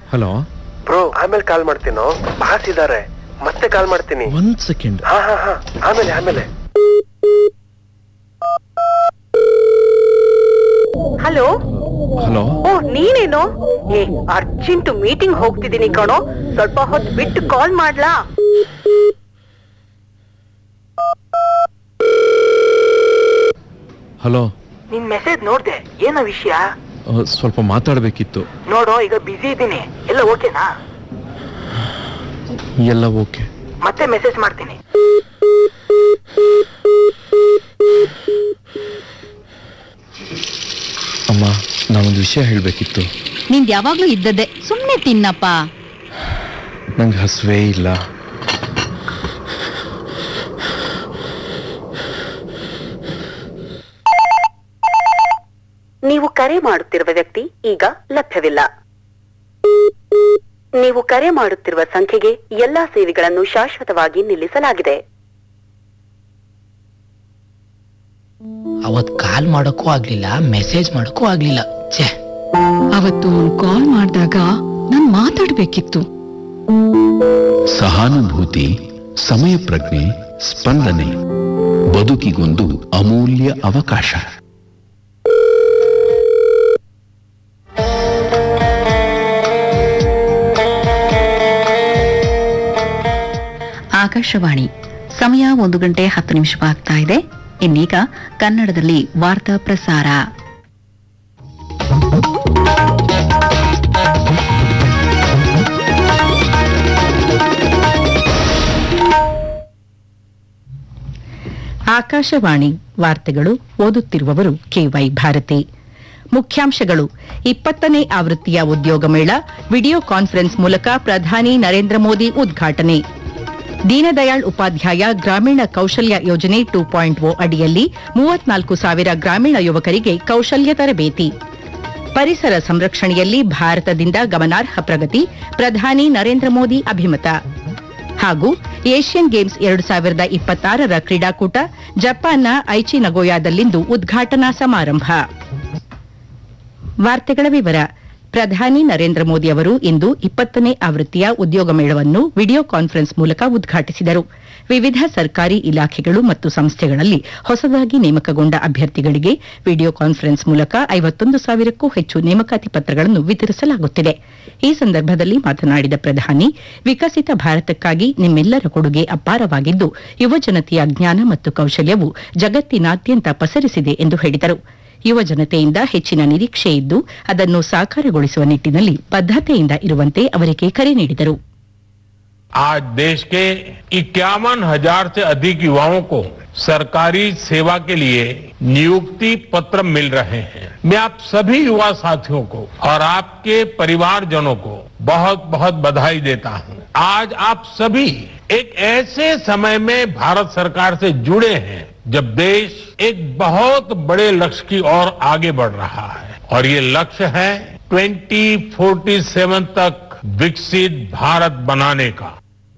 hello bro ಆಮೇಲೆ ಕಾಲ್ ಮಾಡ್ತೀನೋ boss ಇದಾರೆ ಮತ್ತೆ ಕಾಲ್ ಮಾಡ್ತೀನಿ ಒಂದ್ ಸೆಕೆಂಡ್ ಹಾ ಹಾ ಹಾ ಆಮೇಲೆ ಆಮೇಲೆ ಹಲೋ ಹಲೋ ಓ ನೀನೇನು ಏ ಅರ್ಜೆಂಟ್ ಮೀಟಿಂಗ್ ಹೋಗ್ತಿದ್ದೀನಿ ಕಣೋ ಸ್ವಲ್ಪ ಹೊತ್ತು ಬಿಟ್ಟು ಕಾಲ್ ಮಾಡ್ಲಾ ಹಲೋ ನಿನ್ ಮೆಸೇಜ್ ನೋಡ್ದೆ ಏನೋ ವಿಷಯ ಅಹ್, ಸ್ವಲ್ಪ ಮಾತಾಡ್ಬೇಕಿತ್ತು ನೋಡು ಈಗ ಬಿಸಿ ಇದ್ದೀನಿ ಎಲ್ಲ ಓಕೆನಾ ಎಲ್ಲ ಓಕೆ ಮತ್ತೆ ಮೆಸೇಜ್ ಮಾಡ್ತೀನಿ ಅಮ್ಮ ನಾನೊಂದು ವಿಷಯ ಹೇಳ್ಬೇಕಿತ್ತು ನಿಂದ್ ಯಾವಾಗ್ಲೂ ಇದ್ದದ್ದೇ ಸುಮ್ನೆ ತಿನ್ನಪ್ಪ ನಂಗೆ ಹಸುವೇ ಇಲ್ಲ ನೀವು ಕರೆ ಮಾಡುತ್ತಿರುವ ವ್ಯಕ್ತಿ ಈಗ ಲಭ್ಯವಿಲ್ಲ ನೀವು ಕರೆ ಮಾಡುತ್ತಿರುವ ಸಂಖ್ಯೆಗೆ ಎಲ್ಲಾ ಸೇವೆಗಳನ್ನು ಶಾಶ್ವತವಾಗಿ ನಿಲ್ಲಿಸಲಾಗಿದೆ ಅವತ್ ಕಾಲ್ ಮಾಡೋಕ್ಕೂ ಆಗ್ಲಿಲ್ಲ ಮೆಸೇಜ್ ಮಾಡೋಕ್ಕೂ ಆಗ್ಲಿಲ್ಲ ಛೇ ಅವತ್ತು ಕಾಲ್ ಮಾಡಿದಾಗ ನಾನ್ ಮಾತಾಡ್ಬೇಕಿತ್ತು ಸಹಾನುಭೂತಿ ಸಮಯ ಪ್ರಜ್ಞೆ ಸ್ಪಂದನೆ ಬದುಕಿಗೊಂದು ಅಮೂಲ್ಯ ಅವಕಾಶ ಆಕಾಶವಾಣಿ ಸಮಯ ಒಂದು ಗಂಟೆ ಹತ್ತು ನಿಮಿಷವಾಗ್ತಾ ಇದೆ ಇನ್ನೀಗ ಕನ್ನಡದಲ್ಲಿ ವಾರ್ತಾ ಪ್ರಸಾರ ಆಕಾಶವಾಣಿ ವಾರ್ತೆಗಳು ಓದುತ್ತಿರುವವರು ಕೆವೈ ಭಾರತಿ ಮುಖ್ಯಾಂಶಗಳು ಇಪ್ಪತ್ತನೇ ಆವೃತ್ತಿಯ ಉದ್ಯೋಗ ಮೇಳ ವಿಡಿಯೋ ಕಾನ್ಫರೆನ್ಸ್ ಮೂಲಕ ಪ್ರಧಾನಿ ನರೇಂದ್ರ ಮೋದಿ ಉದ್ಘಾಟನೆ ದೀನದಯಾಳ್ ಉಪಾಧ್ಯಾಯ ಗ್ರಾಮೀಣ ಕೌಶಲ್ಯ ಯೋಜನೆ ಟೂ ಪಾಯಿಂಟ್ ಓ ಅಡಿಯಲ್ಲಿ ಮೂವತ್ನಾಲ್ಕು ಸಾವಿರ ಗ್ರಾಮೀಣ ಯುವಕರಿಗೆ ಕೌಶಲ್ಯ ತರಬೇತಿ ಪರಿಸರ ಸಂರಕ್ಷಣೆಯಲ್ಲಿ ಭಾರತದಿಂದ ಗಮನಾರ್ಹ ಪ್ರಗತಿ ಪ್ರಧಾನಿ ನರೇಂದ್ರ ಮೋದಿ ಅಭಿಮತ ಹಾಗೂ ಏಷ್ಯನ್ ಗೇಮ್ಸ್ ಎರಡು ಸಾವಿರದ ಇಪ್ಪತ್ತಾರರ ಕ್ರೀಡಾಕೂಟ ಜಪಾನ್ನ ಐಚಿ ನಗೋಯಾದಲ್ಲಿಂದು ಉದ್ಘಾಟನಾ ಸಮಾರಂಭ ವಾರ್ತೆಗಳ ವಿವರ ಪ್ರಧಾನಿ ನರೇಂದ್ರ ಮೋದಿ ಅವರು ಇಂದು ಇಪ್ಪತ್ತನೇ ಆವೃತ್ತಿಯ ಉದ್ಯೋಗ ಮೇಳವನ್ನು ವಿಡಿಯೋ ಕಾನ್ಫರೆನ್ಸ್ ಮೂಲಕ ಉದ್ಘಾಟಿಸಿದರು ವಿವಿಧ ಸರ್ಕಾರಿ ಇಲಾಖೆಗಳು ಮತ್ತು ಸಂಸ್ಥೆಗಳಲ್ಲಿ ಹೊಸದಾಗಿ ನೇಮಕಗೊಂಡ ಅಭ್ಯರ್ಥಿಗಳಿಗೆ ವಿಡಿಯೋ ಕಾನ್ಫರೆನ್ಸ್ ಮೂಲಕ ಐವತ್ತೊಂದು ಸಾವಿರಕ್ಕೂ ಹೆಚ್ಚು ನೇಮಕಾತಿ ಪತ್ರಗಳನ್ನು ವಿತರಿಸಲಾಗುತ್ತಿದೆ ಈ ಸಂದರ್ಭದಲ್ಲಿ ಮಾತನಾಡಿದ ಪ್ರಧಾನಿ ವಿಕಸಿತ ಭಾರತಕ್ಕಾಗಿ ನಿಮ್ಮೆಲ್ಲರ ಕೊಡುಗೆ ಅಪಾರವಾಗಿದ್ದು ಯುವಜನತೆಯ ಜ್ಞಾನ ಮತ್ತು ಕೌಶಲ್ಯವು ಜಗತ್ತಿನಾದ್ಯಂತ ಪಸರಿಸಿದೆ ಎಂದು ಹೇಳಿದರು ಯುವ ಜನತೆಯಿಂದ ಹೆಚ್ಚಿನ ನಿರೀಕ್ಷೆ ಇದ್ದು ಅದನ್ನು ಸಾಕಾರಗೊಳಿಸುವ ನಿಟ್ಟಿನಲ್ಲಿ ಬದ್ಧತೆಯಿಂದ ಇರುವಂತೆ ಅವರಿಗೆ ಕರೆ ನೀಡಿದರು आज देश के इक्यावन हजार से अधिक युवाओं को सरकारी सेवा के लिए नियुक्ति पत्र मिल रहे हैं मैं आप सभी युवा साथियों को और आपके परिवारजनों को बहुत बहुत बधाई देता हूं आज आप सभी एक ऐसे समय में भारत सरकार से जुड़े हैं जब देश एक बहुत बड़े लक्ष्य की ओर आगे बढ़ रहा है और ये लक्ष्य है 2047 तक विकसित भारत बनाने का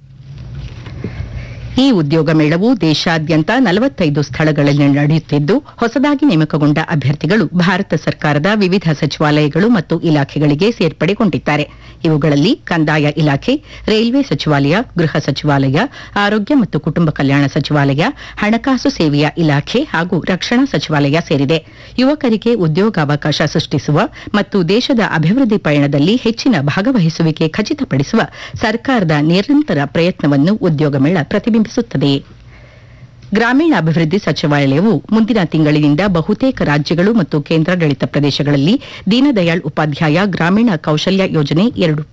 ಈ ಉದ್ಯೋಗ ಮೇಳವು ದೇಶಾದ್ಯಂತ ನಲವತ್ತೈದು ಸ್ಥಳಗಳಲ್ಲಿ ನಡೆಯುತ್ತಿದ್ದು ಹೊಸದಾಗಿ ನೇಮಕಗೊಂಡ ಅಭ್ಯರ್ಥಿಗಳು ಭಾರತ ಸರ್ಕಾರದ ವಿವಿಧ ಸಚಿವಾಲಯಗಳು ಮತ್ತು ಇಲಾಖೆಗಳಿಗೆ ಸೇರ್ಪಡೆಗೊಂಡಿದ್ದಾರೆ ಇವುಗಳಲ್ಲಿ ಕಂದಾಯ ಇಲಾಖೆ ರೈಲ್ವೆ ಸಚಿವಾಲಯ ಗೃಹ ಸಚಿವಾಲಯ ಆರೋಗ್ಯ ಮತ್ತು ಕುಟುಂಬ ಕಲ್ಯಾಣ ಸಚಿವಾಲಯ ಹಣಕಾಸು ಸೇವೆಯ ಇಲಾಖೆ ಹಾಗೂ ರಕ್ಷಣಾ ಸಚಿವಾಲಯ ಸೇರಿದೆ ಯುವಕರಿಗೆ ಉದ್ಯೋಗಾವಕಾಶ ಸೃಷ್ಟಿಸುವ ಮತ್ತು ದೇಶದ ಅಭಿವೃದ್ಧಿ ಪಯಣದಲ್ಲಿ ಹೆಚ್ಚಿನ ಭಾಗವಹಿಸುವಿಕೆ ಖಚಿತಪಡಿಸುವ ಸರ್ಕಾರದ ನಿರಂತರ ಪ್ರಯತ್ನವನ್ನು ಉದ್ಯೋಗ ಮೇಳ ಪ್ರತಿಬಿಂಬಿಸುತ್ತದೆ ಗ್ರಾಮೀಣಾಭಿವೃದ್ಧಿ ಸಚಿವಾಲಯವು ಮುಂದಿನ ತಿಂಗಳಿನಿಂದ ಬಹುತೇಕ ರಾಜ್ಯಗಳು ಮತ್ತು ಕೇಂದ್ರಾಡಳಿತ ಪ್ರದೇಶಗಳಲ್ಲಿ ದೀನದಯಾಳ್ ಉಪಾಧ್ಯಾಯ ಗ್ರಾಮೀಣ ಕೌಶಲ್ಯ ಯೋಜನೆ ಎರಡು